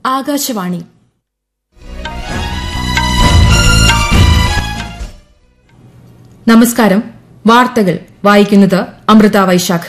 ആകാശവാണി നമസ്കാരം വാർത്തകൾ വായിക്കുന്നത് അമൃത വൈശാഖ്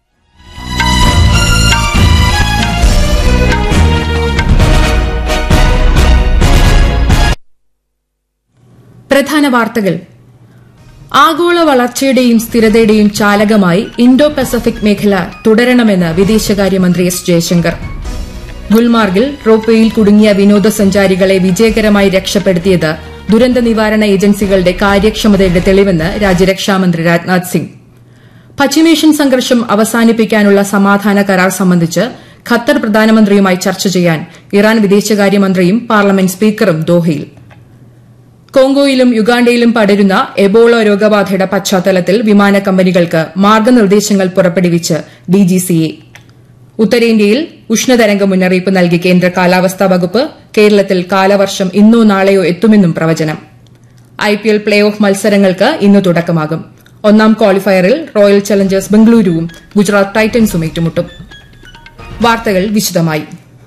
പ്രധാന വാർത്തകൾ ആഗോള വളർച്ചയുടെയും സ്ഥിരതയുടെയും ചാലകമായി ഇൻഡോ പസഫിക് മേഖല തുടരണമെന്ന് വിദേശകാര്യമന്ത്രി എസ് ജയശങ്കർ ഗുൽമാർഗിൽ റോപ്വേയിൽ കുടുങ്ങിയ വിനോദസഞ്ചാരികളെ വിജയകരമായി രക്ഷപ്പെടുത്തിയത് ദുരന്ത നിവാരണ ഏജൻസികളുടെ കാര്യക്ഷമതയുടെ തെളിവെന്ന് രാജ്യരക്ഷാമന്ത്രി രാജ്നാഥ് സിംഗ് പശ്ചിമേഷ്യൻ സംഘർഷം അവസാനിപ്പിക്കാനുള്ള സമാധാന കരാർ സംബന്ധിച്ച് ഖത്തർ പ്രധാനമന്ത്രിയുമായി ചർച്ച ചെയ്യാൻ ഇറാൻ വിദേശകാര്യമന്ത്രിയും പാർലമെന്റ് സ്പീക്കറും ദോഹയിൽ കോങ്കോയിലും യുഗാണ്ടയിലും പടരുന്ന എബോള രോഗബാധയുടെ പശ്ചാത്തലത്തിൽ വിമാന കമ്പനികൾക്ക് മാർഗനിർദ്ദേശങ്ങൾ പുറപ്പെടുവിച്ച് ഡിജിസിഎ ഉത്തരേന്ത്യയിൽ ഉഷ്ണതരംഗ മുന്നറിയിപ്പ് നൽകി കേന്ദ്ര കാലാവസ്ഥാ വകുപ്പ് കേരളത്തിൽ കാലവർഷം ഇന്നോ നാളെയോ എത്തുമെന്നും പ്രവചനം ഐപിഎൽ പ്ലേ ഓഫ് മത്സരങ്ങൾക്ക് ഇന്ന് തുടക്കമാകും ഒന്നാം ക്വാളിഫയറിൽ റോയൽ ചലഞ്ചേഴ്സ് ബംഗളൂരുവും ഗുജറാത്ത് ടൈറ്റൻസും ഏറ്റുമുട്ടും വാർത്തകൾ വിശദമായി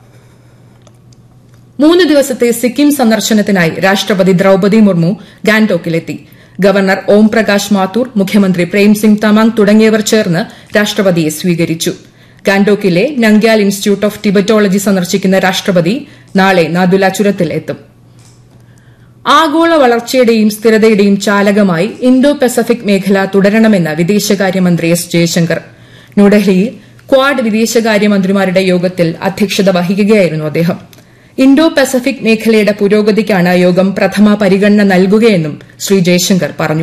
മൂന്ന് ദിവസത്തെ സിക്കിം സന്ദർശനത്തിനായി രാഷ്ട്രപതി ദ്രൌപതി മുർമു ഗാൻടോക്കിലെത്തി ഗവർണർ ഓം പ്രകാശ് മാത്തൂർ മുഖ്യമന്ത്രി പ്രേംസിംഗ് തമാങ് തുടങ്ങിയവർ ചേർന്ന് രാഷ്ട്രപതിയെ സ്വീകരിച്ചു ഗാൻഡോക്കിലെ നംഗ്യാൽ ഇൻസ്റ്റിറ്റ്യൂട്ട് ഓഫ് ടിബറ്റോളജി സന്ദർശിക്കുന്ന രാഷ്ട്രപതി നാളെ നാദുല ചുരത്തിൽ എത്തും ആഗോള വളർച്ചയുടെയും സ്ഥിരതയുടെയും ചാലകമായി ഇൻഡോ പസഫിക് മേഖല തുടരണമെന്ന് വിദേശകാര്യമന്ത്രി എസ് ജയശങ്കർ ന്യൂഡൽഹിയിൽ ക്വാഡ് വിദേശകാര്യമന്ത്രിമാരുടെ യോഗത്തിൽ അധ്യക്ഷത വഹിക്കുകയായിരുന്നു അദ്ദേഹം ഇൻഡോ പസഫിക് മേഖലയുടെ പുരോഗതിക്കാണ് യോഗം പ്രഥമ പരിഗണന നൽകുകയെന്നും ശ്രീ ജയശങ്കർ പറഞ്ഞു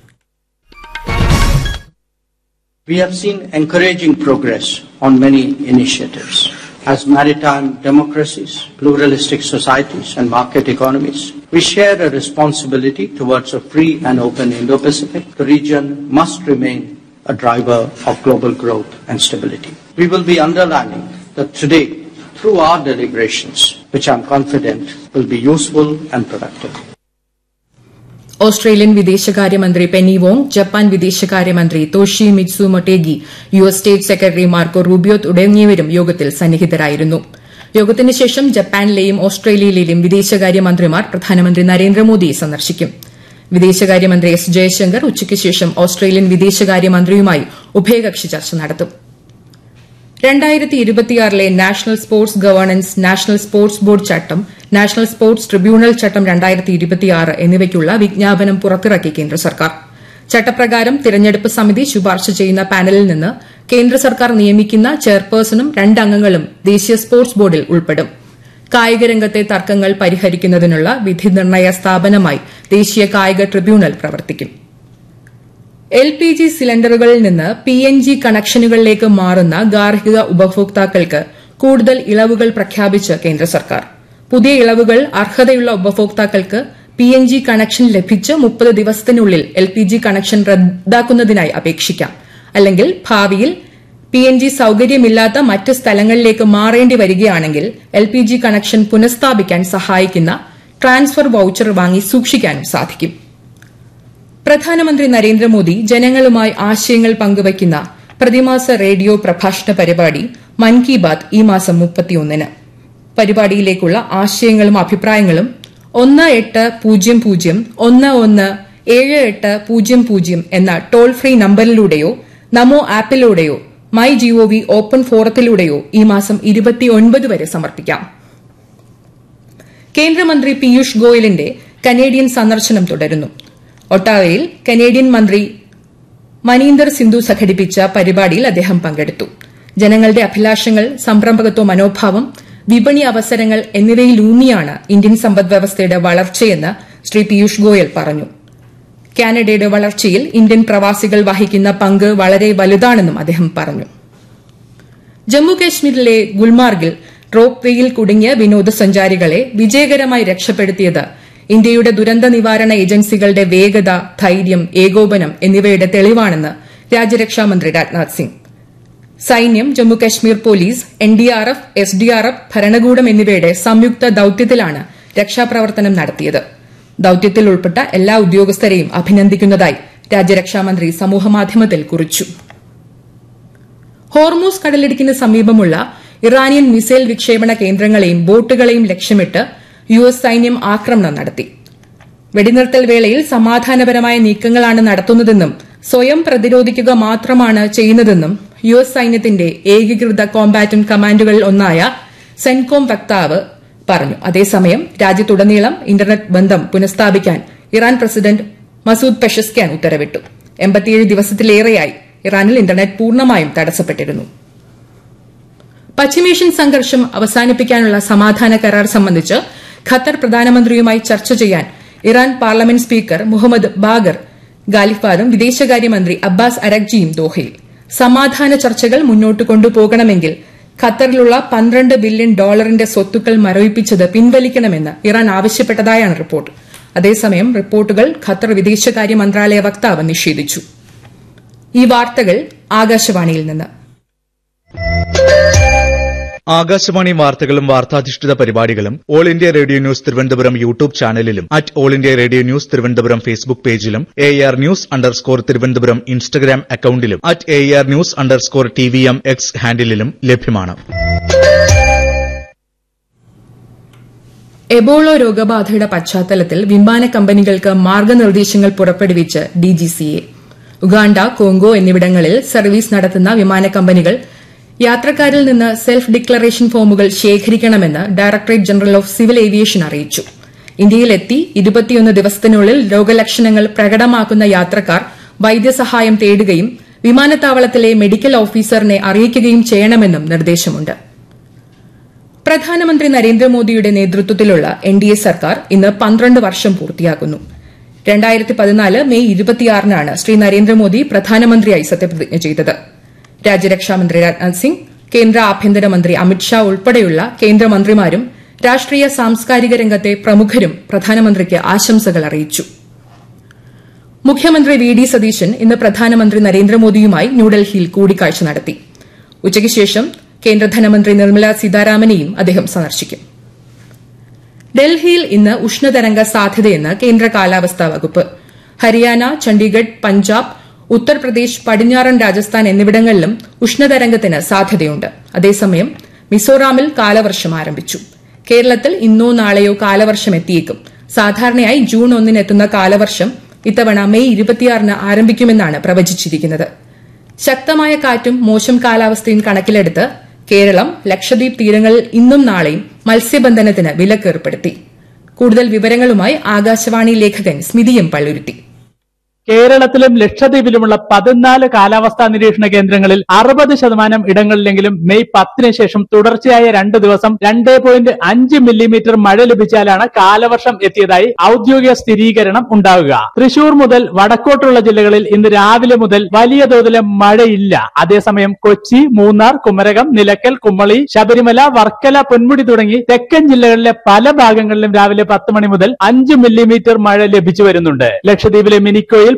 We have seen encouraging progress on many initiatives. As maritime democracies, pluralistic societies, and market economies, we share a responsibility towards a free and open Indo Pacific. The region must remain a driver of global growth and stability. We will be underlining that today, through our deliberations, which I'm confident will be useful and productive. Australian വിദേശകാര്യമന്ത്രി Penny Wong Japan വിദേശകാര്യമന്ത്രി Toshimitsu Motegi U S state secretary Marco Rubio തുടങ്ങിയവരും യോഗത്തിൽ സന്നിഹിതരായിരുന്നു യോഗത്തിന് ശേഷം ജപ്പാനിലെയും ഓസ്ട്രേലിയയിലെയും വിദേശകാര്യമന്ത്രിമാർ പ്രധാനമന്ത്രി നരേന്ദ്രമോദിയെ സന്ദർശിക്കും വിദേശകാര്യമന്ത്രി എസ് ജയശങ്കർ ഉച്ചയ്ക്ക് ശേഷം ഓസ്ട്രേലിയൻ വിദേശകാര്യമന്ത്രിയുമായി ഉഭയകക്ഷി ചർച്ച നടത്തും രണ്ടായിരത്തി ഇരുപത്തിയാറിലെ national sports governance national sports board ചട്ടം നാഷണൽ സ്പോർട്സ് ട്രിബ്യൂണൽ ചട്ടം രണ്ടായിരത്തി ഇരുപത്തിയാറ് എന്നിവയ്ക്കുള്ള വിജ്ഞാപനം പുറത്തിറക്കി കേന്ദ്ര സർക്കാർ ചട്ടപ്രകാരം തിരഞ്ഞെടുപ്പ് സമിതി ശുപാർശ ചെയ്യുന്ന പാനലിൽ നിന്ന് കേന്ദ്ര സർക്കാർ നിയമിക്കുന്ന ചെയർപേഴ്സണും രണ്ടംഗങ്ങളും ദേശീയ സ്പോർട്സ് ബോർഡിൽ ഉൾപ്പെടും കായിക രംഗത്തെ തർക്കങ്ങൾ പരിഹരിക്കുന്നതിനുള്ള വിധി നിർണയ സ്ഥാപനമായി ദേശീയ കായിക ട്രിബ്യൂണൽ പ്രവർത്തിക്കും എൽ പി ജി സിലിണ്ടറുകളിൽ നിന്ന് പി എൻ ജി കണക്ഷനുകളിലേക്ക് മാറുന്ന ഗാർഹിക ഉപഭോക്താക്കൾക്ക് കൂടുതൽ ഇളവുകൾ പ്രഖ്യാപിച്ച് കേന്ദ്ര സർക്കാർ പുതിയ ഇളവുകൾ അർഹതയുള്ള ഉപഭോക്താക്കൾക്ക് പി എൻ ജി കണക്ഷൻ ലഭിച്ച് മുപ്പത് ദിവസത്തിനുള്ളിൽ എൽ പി ജി കണക്ഷൻ റദ്ദാക്കുന്നതിനായി അപേക്ഷിക്കാം അല്ലെങ്കിൽ ഭാവിയിൽ പി എൻ ജി സൌകര്യമില്ലാത്ത മറ്റ് സ്ഥലങ്ങളിലേക്ക് മാറേണ്ടി വരികയാണെങ്കിൽ എൽ പി ജി കണക്ഷൻ പുനഃസ്ഥാപിക്കാൻ സഹായിക്കുന്ന ട്രാൻസ്ഫർ വൌച്ചർ വാങ്ങി സൂക്ഷിക്കാനും സാധിക്കും പ്രധാനമന്ത്രി നരേന്ദ്രമോദി ജനങ്ങളുമായി ആശയങ്ങൾ പങ്കുവയ്ക്കുന്ന പ്രതിമാസ റേഡിയോ പ്രഭാഷണ പരിപാടി മൻ കി ബാത് ഈ മാസം മുപ്പത്തിയൊന്നിന് പരിപാടിയിലേക്കുള്ള ആശയങ്ങളും അഭിപ്രായങ്ങളും ഒന്ന് എട്ട് പൂജ്യം പൂജ്യം ഒന്ന് ഒന്ന് ഏഴ് എട്ട് പൂജ്യം പൂജ്യം എന്ന ടോൾ ഫ്രീ നമ്പറിലൂടെയോ നമോ ആപ്പിലൂടെയോ മൈ ജിഒവി ഓപ്പൺ ഫോറത്തിലൂടെയോ ഈ മാസം ഇരുപത്തിയൊൻപത് വരെ സമർപ്പിക്കാം കേന്ദ്രമന്ത്രി പീയൂഷ് ഗോയലിന്റെ കനേഡിയൻ സന്ദർശനം തുടരുന്നു ഒട്ടാവയിൽ കനേഡിയൻ മന്ത്രി മനീന്ദർ സിന്ധു സംഘടിപ്പിച്ച പരിപാടിയിൽ അദ്ദേഹം പങ്കെടുത്തു ജനങ്ങളുടെ അഭിലാഷങ്ങൾ സംരംഭകത്വ മനോഭാവം വിപണി അവസരങ്ങൾ എന്നിവയിലൂന്നിയാണ് ഇന്ത്യൻ സമ്പദ്വ്യവസ്ഥയുടെ വളർച്ചയെന്ന് ശ്രീ പീയൂഷ് ഗോയൽ പറഞ്ഞു കാനഡയുടെ വളർച്ചയിൽ ഇന്ത്യൻ പ്രവാസികൾ വഹിക്കുന്ന പങ്ക് വളരെ വലുതാണെന്നും അദ്ദേഹം പറഞ്ഞു ജമ്മുകശ്മീരിലെ ഗുൽമാർഗിൽ റോപ്പ് വേയിൽ കുടുങ്ങിയ വിനോദസഞ്ചാരികളെ വിജയകരമായി രക്ഷപ്പെടുത്തിയത് ഇന്ത്യയുടെ ദുരന്ത നിവാരണ ഏജൻസികളുടെ വേഗത ധൈര്യം ഏകോപനം എന്നിവയുടെ തെളിവാണെന്ന് രാജ്യരക്ഷാമന്ത്രി രാജ്നാഥ് സിംഗ് സൈന്യം ജമ്മുകശ്മീർ പോലീസ് എൻഡിആർഎഫ് എസ്ഡിആർഎഫ് ഭരണകൂടം എന്നിവയുടെ സംയുക്ത ദൌത്യത്തിലാണ് രക്ഷാപ്രവർത്തനം നടത്തിയത് ദൌത്യത്തിൽ ഉൾപ്പെട്ട എല്ലാ ഉദ്യോഗസ്ഥരെയും അഭിനന്ദിക്കുന്നതായി രാജ്യരക്ഷാമന്ത്രി സമൂഹമാധ്യമത്തിൽ കുറിച്ചു ഹോർമൂസ് കടലിടുക്കിന് സമീപമുള്ള ഇറാനിയൻ മിസൈൽ വിക്ഷേപണ കേന്ദ്രങ്ങളെയും ബോട്ടുകളെയും ലക്ഷ്യമിട്ട് യു എസ് സൈന്യം ആക്രമണം നടത്തി വെടിനിർത്തൽ വേളയിൽ സമാധാനപരമായ നീക്കങ്ങളാണ് നടത്തുന്നതെന്നും സ്വയം പ്രതിരോധിക്കുക മാത്രമാണ് ചെയ്യുന്നതെന്നും യു എസ് സൈന്യത്തിന്റെ ഏകീകൃത കോമ്പാറ്റന്റ് കമാൻഡുകളിൽ ഒന്നായ സെൻകോം വക്താവ് പറഞ്ഞു അതേസമയം രാജ്യത്തുടനീളം ഇന്റർനെറ്റ് ബന്ധം പുനഃസ്ഥാപിക്കാൻ ഇറാൻ പ്രസിഡന്റ് മസൂദ് പെഷസ്ക്യാൻ ഉത്തരവിട്ടു എൺപത്തിയേഴ് ദിവസത്തിലേറെയായി ഇറാനിൽ ഇന്റർനെറ്റ് പൂർണ്ണമായും തടസ്സപ്പെട്ടിരുന്നു പശ്ചിമേഷ്യൻ സംഘർഷം അവസാനിപ്പിക്കാനുള്ള സമാധാന കരാർ സംബന്ധിച്ച് ഖത്തർ പ്രധാനമന്ത്രിയുമായി ചർച്ച ചെയ്യാൻ Iran parliament speaker Mohammad Baqer ഗാലിഫാദും വിദേശകാര്യമന്ത്രി അബ്ബാസ് അരഗ്ജിയും ദോഹയിൽ സമാധാന ചർച്ചകൾ മുന്നോട്ട് കൊണ്ടുപോകണമെങ്കിൽ ഖത്തറിലുള്ള പന്ത്രണ്ട് ബില്യൺ ഡോളറിന്റെ സ്വത്തുക്കൾ മരവിപ്പിച്ചത് പിൻവലിക്കണമെന്ന് ഇറാൻ ആവശ്യപ്പെട്ടതായാണ് റിപ്പോർട്ട് അതേസമയം റിപ്പോർട്ടുകൾ ഖത്തർ വിദേശകാര്യ മന്ത്രാലയ വക്താവ് നിഷേധിച്ചു ഈ വാർത്തകൾ ആകാശവാണിയിൽ നിന്ന് ആകാശവാണി വാർത്തകളും വാർത്താധിഷ്ഠിത പരിപാടികളും all India radio news Thiruvananthapuram YouTube ചാനലിലും at all India radio news Thiruvananthapuram Facebook പേജിലും A R news underscore Thiruvananthapuram Instagram അക്കൌണ്ടിലും at A R news underscore T V M X ഹാൻഡിലും ലഭ്യമാണ് എബോളോ രോഗബാധയുടെ പശ്ചാത്തലത്തിൽ വിമാന കമ്പനികൾക്ക് മാർഗനിർദ്ദേശങ്ങൾ പുറപ്പെടുവിച്ച് ഡിജിസിഎ ഉഗാണ്ട കോങ്കോ എന്നിവിടങ്ങളിൽ സർവീസ് നടത്തുന്ന വിമാന കമ്പനികൾ യാത്രക്കാരിൽ നിന്ന് സെൽഫ് ഡിക്ലറേഷൻ ഫോമുകൾ ശേഖരിക്കണമെന്ന് directorate general of civil aviation അറിയിച്ചു ഇന്ത്യയിലെത്തി ഇരുപത്തിയൊന്ന് ദിവസത്തിനുള്ളിൽ രോഗലക്ഷണങ്ങൾ പ്രകടമാക്കുന്ന യാത്രക്കാർ വൈദ്യസഹായം തേടുകയും വിമാനത്താവളത്തിലെ മെഡിക്കൽ ഓഫീസറിനെ അറിയിക്കുകയും ചെയ്യണമെന്നും നിർദ്ദേശമുണ്ട് പ്രധാനമന്ത്രി നരേന്ദ്രമോദിയുടെ നേതൃത്വത്തിലുള്ള എൻ ഡി എ സർക്കാർ ഇന്ന് പന്ത്രണ്ട് വർഷം പൂർത്തിയാക്കുന്നു രണ്ടായിരത്തി പതിനാല് മെയ് ഇരുപത്തിയാറിനാണ് ശ്രീ നരേന്ദ്രമോദി പ്രധാനമന്ത്രിയായി സത്യപ്രതിജ്ഞ ചെയ്തത് രാജ്യരക്ഷാമന്ത്രി രാജ്നാഥ് സിംഗ് കേന്ദ്ര ആഭ്യന്തരമന്ത്രി അമിത്ഷാ ഉൾപ്പെടെയുള്ള കേന്ദ്രമന്ത്രിമാരും രാഷ്ട്രീയ സാംസ്കാരിക രംഗത്തെ പ്രമുഖരും പ്രധാനമന്ത്രിക്ക് ആശംസകൾ അറിയിച്ചു മുഖ്യമന്ത്രി വി ഡി സതീശൻ ഇന്ന് പ്രധാനമന്ത്രി നരേന്ദ്രമോദിയുമായി ന്യൂഡൽഹിയിൽ കൂടിക്കാഴ്ച നടത്തി ഉച്ചയ്ക്ക് ശേഷം കേന്ദ്ര ധനമന്ത്രി നിർമ്മല സീതാരാമനെയും അദ്ദേഹം സന്ദർശിക്കും ഡൽഹിയിൽ ഇന്ന് ഉഷ്ണതരംഗ സാധ്യതയെന്ന് കേന്ദ്ര കാലാവസ്ഥാ വകുപ്പ് ഹരിയാന ചണ്ഡീഗഡ് പഞ്ചാബ് ഉത്തർപ്രദേശ് പടിഞ്ഞാറൻ രാജസ്ഥാൻ എന്നിവിടങ്ങളിലും ഉഷ്ണതരംഗത്തിന് സാധ്യതയുണ്ട് അതേസമയം മിസോറാമിൽ കാലവർഷം ആരംഭിച്ചു കേരളത്തിൽ ഇന്നോ നാളെയോ കാലവർഷം എത്തിയേക്കും സാധാരണയായി ജൂൺ ഒന്നിന് എത്തുന്ന കാലവർഷം ഇത്തവണ മെയ് ഇരുപത്തിയാറിന് ആരംഭിക്കുമെന്നാണ് പ്രവചിച്ചിരിക്കുന്നത് ശക്തമായ കാറ്റും മോശം കാലാവസ്ഥയും കണക്കിലെടുത്ത് കേരളം ലക്ഷദ്വീപ് തീരങ്ങളിൽ ഇന്നും നാളെയും മത്സ്യബന്ധനത്തിന് വിലക്കേർപ്പെടുത്തി കൂടുതൽ വിവരങ്ങളുമായി ആകാശവാണി ലേഖകൻ സ്മിതിയും പള്ളുരുത്തി കേരളത്തിലും ലക്ഷദ്വീപിലുമുള്ള പതിനാല് കാലാവസ്ഥാ നിരീക്ഷണ കേന്ദ്രങ്ങളിൽ അറുപത് ശതമാനം ഇടങ്ങളിലെങ്കിലും മെയ് പത്തിന് ശേഷം തുടർച്ചയായ രണ്ട് ദിവസം രണ്ട് പോയിന്റ് അഞ്ച് മില്ലിമീറ്റർ മഴ ലഭിച്ചാലാണ് കാലവർഷം എത്തിയതായി ഔദ്യോഗിക സ്ഥിരീകരണം ഉണ്ടാവുക തൃശൂർ മുതൽ വടക്കോട്ടുള്ള ജില്ലകളിൽ ഇന്ന് രാവിലെ മുതൽ വലിയ തോതിലെ മഴയില്ല അതേസമയം കൊച്ചി മൂന്നാർ കുമരകം നിലക്കൽ കുമ്മളി ശബരിമല വർക്കല പൊന്മുടി തുടങ്ങി തെക്കൻ ജില്ലകളിലെ പല ഭാഗങ്ങളിലും രാവിലെ പത്ത് മണി മുതൽ അഞ്ച് മില്ലിമീറ്റർ മഴ ലഭിച്ചു വരുന്നുണ്ട് ലക്ഷദ്വീപിലെ മിനിക്കോയിൽ